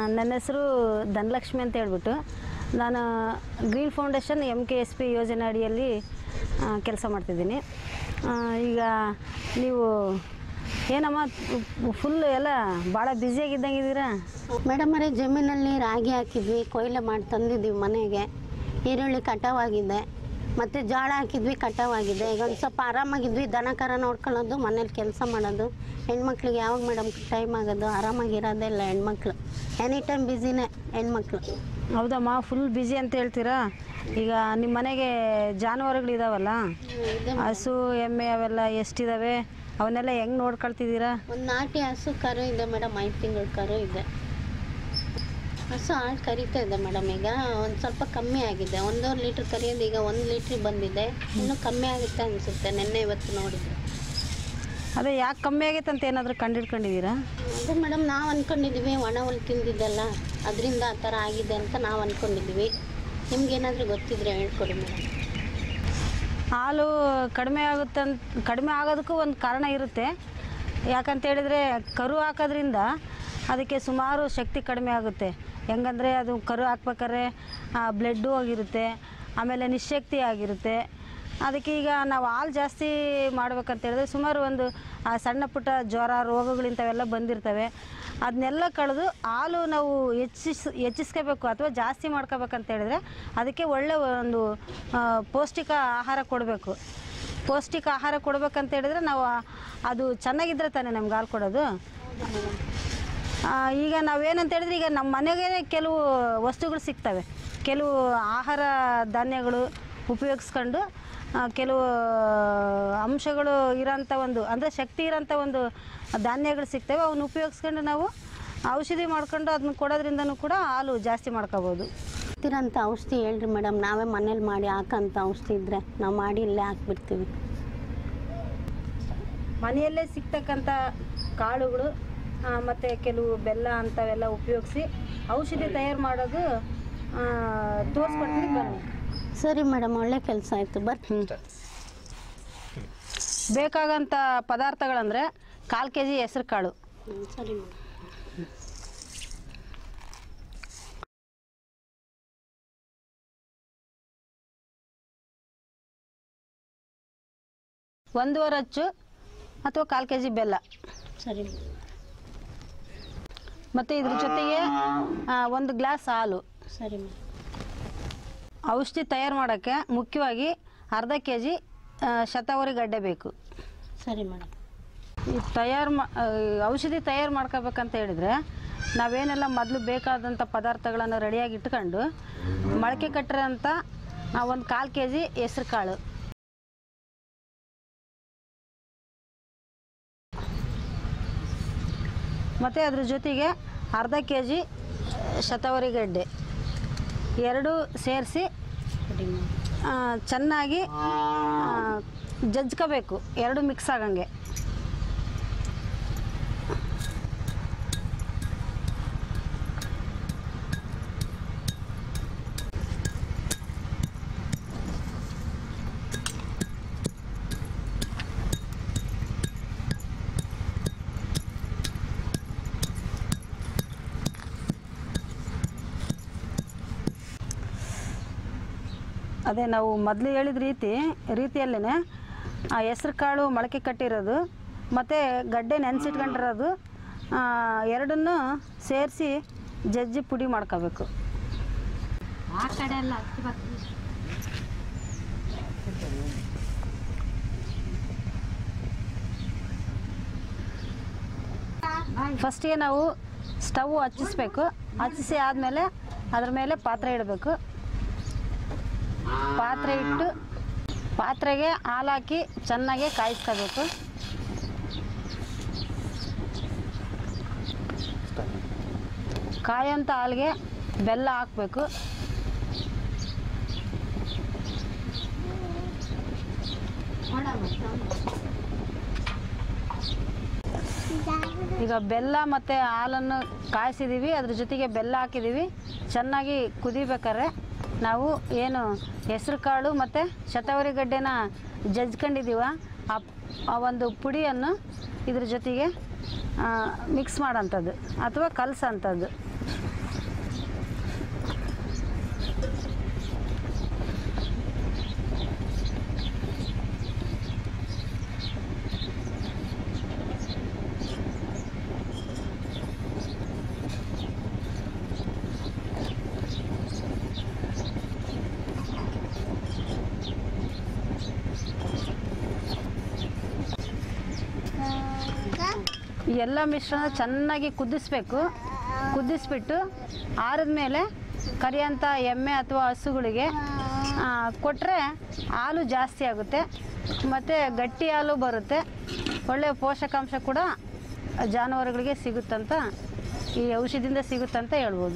ನನ್ನ ಹೆಸರು ಧನಲಕ್ಷ್ಮಿ ಅಂತ ಹೇಳ್ಬಿಟ್ಟು ನಾನು green foundation M K S P ಯೋಜನೆ ಅಡಿಯಲ್ಲಿ ಕೆಲಸ ಮಾಡ್ತಿದ್ದೀನಿ ಆ, ಈಗ ನೀವು ಏನಮ್ಮ ಫುಲ್ ಎಲ್ಲ ಭಾಳ ಬ್ಯುಸಿಯಾಗಿದ್ದಂಗಿದ್ದೀರಾ ಮೇಡಮ್ ಅವರೇ ಜಮೀನಲ್ಲಿ ರಾಗಿ ಹಾಕಿದ್ವಿ ಕೊಯ್ಲು ಮಾಡಿ ತಂದಿದ್ದೀವಿ ಮನೆಗೆ ಈರುಳ್ಳಿ ಕಟಾವಾಗಿದೆ ಮತ್ತು ಜೋಳ ಹಾಕಿದ್ವಿ ಕಟಾವಾಗಿದೆ ಈಗ ಒಂದು ಸ್ವಲ್ಪ ಆರಾಮಾಗಿದ್ವಿ ದನ ಕರ ನೋಡ್ಕೊಳ್ಳೋದು ಮನೇಲಿ ಕೆಲಸ ಮಾಡೋದು ಹೆಣ್ಮಕ್ಳಿಗೆ ಯಾವಾಗ ಮೇಡಮ್ ಟೈಮ್ ಆಗೋದು ಆರಾಮಾಗಿರೋದೇ ಇಲ್ಲ ಹೆಣ್ಮಕ್ಳು ಎನಿ ಟೈಮ್ ಬ್ಯುಸಿನೇ ಹೆಣ್ಮಕ್ಳು ಹೌದಮ್ಮ ಫುಲ್ ಬ್ಯುಸಿ ಅಂತ ಹೇಳ್ತೀರಾ ಈಗ ನಿಮ್ಮ ಮನೆಗೆ ಜಾನುವಾರುಗಳಿದಾವಲ್ಲ ಇದೆ ಹಸು ಎಮ್ಮೆ ಅವೆಲ್ಲ ಎಷ್ಟಿದಾವೆ ಅವನ್ನೆಲ್ಲ ಹೆಂಗೆ ನೋಡ್ಕೊಳ್ತಿದ್ದೀರಾ ಒಂದು ನಾಟಿ ಹಸು ಕರು ಇದೆ ಮೇಡಮ್ ಐದು ತಿಂಗಳ ಕರು ಇದೆ ಹಸು ಹಾಲು ಕರಿತಾ ಇದೆ ಮೇಡಮ್ ಈಗ ಒಂದು ಸ್ವಲ್ಪ ಕಮ್ಮಿ ಆಗಿದೆ ಒಂದೂವರೆ ಲೀಟ್ರ್ ಕರಿಯೋದು ಈಗ ಒಂದು ಲೀಟ್ರಿಗೆ ಬಂದಿದೆ ಇನ್ನೂ ಕಮ್ಮಿ ಆಗುತ್ತೆ ಅನಿಸುತ್ತೆ ನಿನ್ನೆ ಇವತ್ತು ನೋಡಿದ್ರೆ ಅದೇ ಯಾಕೆ ಕಮ್ಮಿ ಆಗೈತೆ ಅಂತ ಏನಾದರೂ ಕಂಡಿಡ್ಕೊಂಡಿದ್ದೀರಾ ಅದೇ ಮೇಡಮ್ ನಾವು ಅಂದ್ಕೊಂಡಿದ್ದೀವಿ ಒಣ ಹುಲ್ ತಿಂದಿದ್ದಲ್ಲ ಅದರಿಂದ ಆ ಥರ ಆಗಿದೆ ಅಂತ ನಾವು ಅಂದ್ಕೊಂಡಿದ್ದೀವಿ ನಿಮ್ಗೇನಾದರೂ ಗೊತ್ತಿದ್ರೆ ಹೇಳ್ಕೊಡಿ ಮೇಡಮ್ ಹಾಲು ಕಡಿಮೆ ಆಗುತ್ತೆ ಅಂತ ಕಡಿಮೆ ಆಗೋದಕ್ಕೂ ಒಂದು ಕಾರಣ ಇರುತ್ತೆ ಯಾಕಂತ ಹೇಳಿದರೆ ಕರು ಹಾಕೋದ್ರಿಂದ ಅದಕ್ಕೆ ಸುಮಾರು ಶಕ್ತಿ ಕಡಿಮೆ ಆಗುತ್ತೆ ಹೆಂಗಂದರೆ ಅದು ಕರು ಹಾಕ್ಬೇಕಾದ್ರೆ ಬ್ಲಡ್ಡು ಆಗಿರುತ್ತೆ ಆಮೇಲೆ ನಿಶಕ್ತಿ ಆಗಿರುತ್ತೆ ಅದಕ್ಕೆ ಈಗ ನಾವು ಹಾಲು ಜಾಸ್ತಿ ಮಾಡ್ಬೇಕಂತ ಹೇಳಿದ್ರೆ ಸುಮಾರು ಒಂದು ಆ ಸಣ್ಣ ಪುಟ್ಟ ಜ್ವರ ರೋಗಗಳಿಂಥವೆಲ್ಲ ಬಂದಿರ್ತವೆ ಅದನ್ನೆಲ್ಲ ಕಳೆದು ಹಾಲು ನಾವು ಹೆಚ್ಚಿಸ್ ಹೆಚ್ಚಿಸ್ಕೋಬೇಕು ಅಥವಾ ಜಾಸ್ತಿ ಮಾಡ್ಕೋಬೇಕಂತ ಹೇಳಿದ್ರೆ ಅದಕ್ಕೆ ಒಳ್ಳೆ ಒಂದು ಆ, ಪೌಷ್ಟಿಕ ಆಹಾರ ಕೊಡಬೇಕು ಪೌಷ್ಟಿಕ ಆಹಾರ ಕೊಡ್ಬೇಕಂತ ಹೇಳಿದ್ರೆ ನಾವು ಆ- ಅದು ಚೆನ್ನಾಗಿದ್ರೆ ತಾನೇ ನಮ್ಗೆ ಹಾಲು ಕೊಡೋದು ಆ, ಈಗ ನಾವೇನಂತ ಹೇಳಿದ್ರೆ ಈಗ ನಮ್ಮ ಮನೆಗೆ ಕೆಲವು ವಸ್ತುಗಳು ಸಿಗ್ತವೆ ಕೆಲವು ಆಹಾರ ಧಾನ್ಯಗಳು ಉಪಯೋಗಿಸ್ಕೊಂಡು ಆ, ಕೆಲವು ಅಂಶಗಳು ಇರೋಂಥ ಒಂದು ಅಂದರೆ ಶಕ್ತಿ ಇರೋಂಥ ಒಂದು ಧಾನ್ಯಗಳು ಸಿಗ್ತವೆ ಅವನ್ನ ಉಪಯೋಗಿಸ್ಕೊಂಡು ನಾವು ಔಷಧಿ ಮಾಡ್ಕೊಂಡು ಅದನ್ನ ಕೊಡೋದ್ರಿಂದನೂ ಕೂಡ ಹಾಲು ಜಾಸ್ತಿ ಮಾಡ್ಕೋಬೋದು ಗೊತ್ತಿರೋಂಥ ಔಷಧಿ ಹೇಳ್ರಿ ಮೇಡಮ್ ನಾವೇ ಮನೇಲಿ ಮಾಡಿ ಹಾಕೋಂಥ ಔಷಧಿ ಇದ್ದರೆ ನಾವು ಮಾಡಿ ಇಲ್ಲೇ ಹಾಕ್ಬಿಡ್ತೀವಿ ಮನೆಯಲ್ಲೇ ಸಿಗ್ತಕ್ಕಂಥ ಕಾಳುಗಳು ಆ, ಮತ್ತು ಕೆಲವು ಬೆಲ್ಲ ಅಂಥವೆಲ್ಲ ಉಪಯೋಗಿಸಿ ಔಷಧಿ ತಯಾರು ಮಾಡೋದು ತೋರಿಸ್ಕೊಡ್ತೀನಿ ಬನ್ನಿ ಸರಿ ಮೇಡಮ್ ಒಳ್ಳೆ ಕೆಲಸ ಆಯಿತು ಬರ್ತೀನಿ ಬೇಕಾಗಂಥ ಪದಾರ್ಥಗಳಂದರೆ ಕಾಲು ಕೆ ಜಿ ಹೆಸ್ರು ಕಾಳು ಹ್ಮ್, ಸರಿ ಮೇಡಮ್ ಒಂದೂವರೆ ಅಚ್ಚು ಅಥವಾ ಕಾಲು ಕೆ ಜಿ ಬೆಲ್ಲ ಸರಿ ಮೇಡಮ್ ಮತ್ತು ಇದ್ರ ಜೊತೆಗೆ ಆ, ಒಂದು ಗ್ಲಾಸ್ ಹಾಲು ಸರಿ ಮೇಡಮ್ ಔಷಧಿ ತಯಾರು ಮಾಡೋಕ್ಕೆ ಮುಖ್ಯವಾಗಿ ಅರ್ಧ ಕೆ ಜಿ ಶತಾವರಿ ಗಡ್ಡೆ ಬೇಕು ಸರಿ ಮೇಡಮ್ ಈ ತಯಾರು ಮಾ ಆ, ಔಷಧಿ ತಯಾರು ಮಾಡ್ಕೋಬೇಕಂತ ಹೇಳಿದರೆ ನಾವೇನೆಲ್ಲ ಮೊದಲು ಬೇಕಾದಂಥ ಪದಾರ್ಥಗಳನ್ನು ರೆಡಿಯಾಗಿ ಇಟ್ಕೊಂಡು ಮೊಳಕೆ ಕಟ್ಟಿರೋಂಥ ಒಂದು ಕಾಲು ಕೆ ಜಿ ಹೆಸ್ರು ಕಾಳು ಮತ್ತು ಅದ್ರ ಜೊತೆಗೆ ಅರ್ಧ ಕೆ ಜಿ ಶತಾವರಿ ಗಡ್ಡೆ ಎರಡು ಸೇರಿಸಿ ಸರಿ ಮೇಡಮ್ ಚೆನ್ನಾಗಿ ಆ, ಜಜ್ಕೋಬೇಕು ಎರಡು ಮಿಕ್ಸ್ ಆಗಂಗೆ ಅದೇ ನಾವು ಮೊದಲು ಹೇಳಿದ ರೀತಿ ರೀತಿಯಲ್ಲೇ ಆ ಹೆಸ್ರು ಕಾಳು ಮೊಳಕೆ ಕಟ್ಟಿರೋದು ಮತ್ತು ಗಡ್ಡೆ ನೆನೆಸಿಟ್ಕೊಂಡಿರೋದು ಎರಡನ್ನೂ ಸೇರಿಸಿ ಜಜ್ಜಿ ಪುಡಿ ಮಾಡ್ಕೋಬೇಕು ಆ ಕಡೆ ಎಲ್ಲ ಅಕ್ಕಿ ಬರ್ತೀವಿ ಫಸ್ಟಿಗೆ ನಾವು ಸ್ಟವ್ ಹಚ್ಚಿಸ್ಬೇಕು ಹಚ್ಚಿಸಿ ಆದಮೇಲೆ ಅದ್ರ ಮೇಲೆ ಪಾತ್ರೆ ಇಡಬೇಕು ಪಾತ್ರೆ ಇಟ್ಟು ಪಾತ್ರೆಗೆ ಹಾಲು ಹಾಕಿ ಚೆನ್ನಾಗಿ ಕಾಯಿಸ್ಕೋಬೇಕು ಕಾಯೋಂಥ ಹಾಲಿಗೆ ಬೆಲ್ಲ ಹಾಕಬೇಕು ಈಗ ಬೆಲ್ಲ ಮತ್ತು ಹಾಲನ್ನು ಕಾಯಿಸಿದ್ದೀವಿ ಅದ್ರ ಜೊತೆಗೆ ಬೆಲ್ಲ ಹಾಕಿದ್ದೀವಿ ಚೆನ್ನಾಗಿ ಕುದಿಬೇಕಾದ್ರೆ ನಾವು ಏನು ಹೆಸ್ರು ಕಾಳು ಮತ್ತು ಶತಾವರಿ ಗಡ್ಡೆನ ಜಜ್ಕೊಂಡಿದ್ದೀವ ಆ ಆ ಒಂದು ಪುಡಿಯನ್ನು ಇದ್ರ ಜೊತೆಗೆ ಮಿಕ್ಸ್ ಮಾಡೋಂಥದ್ದು ಅಥವಾ ಕಲಸೋಂಥದ್ದು ಈ ಎಲ್ಲ ಮಿಶ್ರಣ ಚೆನ್ನಾಗಿ ಕುದಿಸ್ಬೇಕು ಕುದಿಸ್ಬಿಟ್ಟು ಆರಿದ ಮೇಲೆ ಕರಿಯಂಥ ಎಮ್ಮೆ ಅಥವಾ ಹಸುಗಳಿಗೆ ಕೊಟ್ಟರೆ ಹಾಲು ಜಾಸ್ತಿ ಆಗುತ್ತೆ ಮತ್ತು ಗಟ್ಟಿ ಹಾಲು ಬರುತ್ತೆ ಒಳ್ಳೆಯ ಪೋಷಕಾಂಶ ಕೂಡ ಜಾನುವಾರುಗಳಿಗೆ ಸಿಗುತ್ತಂತ ಈ ಔಷಧಿಯಿಂದ ಸಿಗುತ್ತಂತ ಹೇಳ್ಬೋದು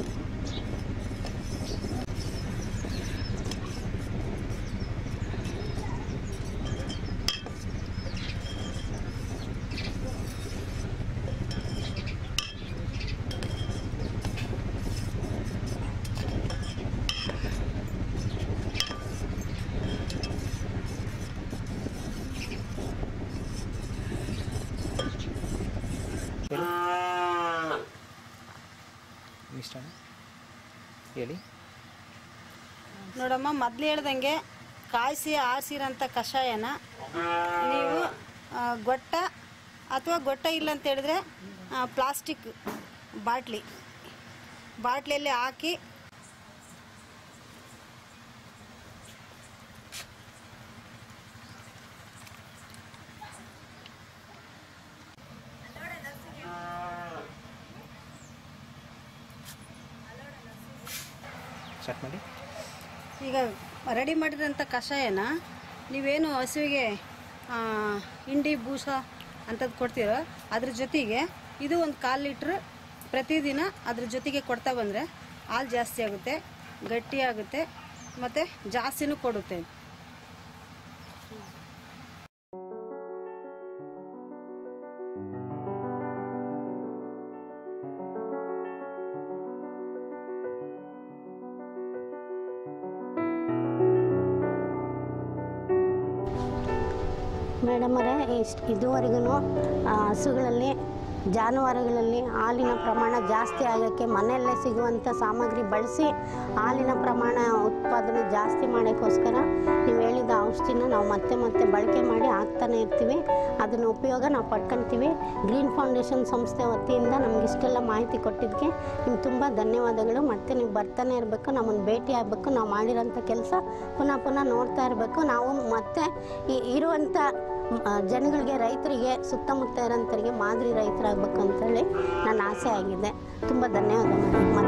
ಮಿಶ್ರಣ ಹೇಳಿ ನೋಡಮ್ಮ ಮೊದಲು ಹೇಳ್ದಂಗೆ ಕಾಯಿಸಿ ಆರಿಸಿರೋಂಥ ಕಷಾಯನ ನೀವು ಆ, ಗೊಟ್ಟ ಅಥವಾ ಗೊಟ್ಟ ಇಲ್ಲ ಅಂತ ಹೇಳಿದ್ರೆ ಆ, ಪ್ಲಾಸ್ಟಿಕ್ ಬಾಟ್ಲಿ ಬಾಟ್ಲಿಯಲ್ಲಿ ಹಾಕಿ ಸ್ಟಾರ್ಟ್ ಮಾಡಿ ಈಗ ರೆಡಿ ಮಾಡಿರೋಂಥ ಕಷಾಯನ ನೀವೇನು ಹಸುವಿಗೆ ಆ, ಹಿಂಡಿ ಬೂಸ ಅಂಥದ್ದು ಕೊಡ್ತೀರೋ ಅದ್ರ ಜೊತೆಗೆ ಇದು ಒಂದು ಕಾಲು ಲೀಟ್ರ್ ಪ್ರತಿದಿನ ಅದ್ರ ಜೊತೆಗೆ ಕೊಡ್ತಾ ಬಂದರೆ ಹಾಲು ಜಾಸ್ತಿ ಆಗುತ್ತೆ ಗಟ್ಟಿ ಆಗುತ್ತೆ ಮತ್ತು ಜಾಸ್ತಿನೂ ಕೊಡುತ್ತೆ ಮೇಡಮರೇ ಇಷ್ಟು ಇದುವರೆಗೂ ಹಸುಗಳಲ್ಲಿ ಜಾನುವಾರುಗಳಲ್ಲಿ ಹಾಲಿನ ಪ್ರಮಾಣ ಜಾಸ್ತಿ ಆಗೋಕ್ಕೆ ಮನೆಯಲ್ಲೇ ಸಿಗುವಂಥ ಸಾಮಗ್ರಿ ಬಳಸಿ ಹಾಲಿನ ಪ್ರಮಾಣ ಉತ್ಪಾದನೆ ಜಾಸ್ತಿ ಮಾಡೋಕ್ಕೋಸ್ಕರ ನೀವು ಹೇಳಿದ ಔಷಧಿನ ನಾವು ಮತ್ತೆ ಮತ್ತೆ ಬಳಕೆ ಮಾಡಿ ಹಾಕ್ತಾನೆ ಇರ್ತೀವಿ ಅದನ್ನ ಉಪಯೋಗ ನಾವು ಪಡ್ಕೊಳ್ತೀವಿ ಗ್ರೀನ್ ಫೌಂಡೇಶನ್ ಸಂಸ್ಥೆ ವತಿಯಿಂದ ನಮ್ಗೆ ಇಷ್ಟೆಲ್ಲ ಮಾಹಿತಿ ಕೊಟ್ಟಿದ್ದಕ್ಕೆ ನಿಮ್ಗೆ ತುಂಬ ಧನ್ಯವಾದಗಳು ಮತ್ತೆ ನೀವು ಬರ್ತಾನೆ ಇರಬೇಕು ನಮ್ಮನ್ನು ಭೇಟಿ ಆಗಬೇಕು ನಾವು ಮಾಡಿರೋಂಥ ಕೆಲಸ ಪುನಃ ಪುನಃ ನೋಡ್ತಾ ಇರಬೇಕು ನಾವು ಮತ್ತೆ ಈ ಇರುವಂಥ ಮ್, ಆ, ಜನಗಳಿಗೆ ರೈತರಿಗೆ ಸುತ್ತಮುತ್ತ ಇರೋಂಥವ್ರಿಗೆ ಮಾದರಿ ರೈತರಾಗಬೇಕು ಅಂತೇಳಿ ನನ್ನ ಆಸೆ ಆಗಿದೆ ತುಂಬ ಧನ್ಯವಾದ ಮೇಡಮ್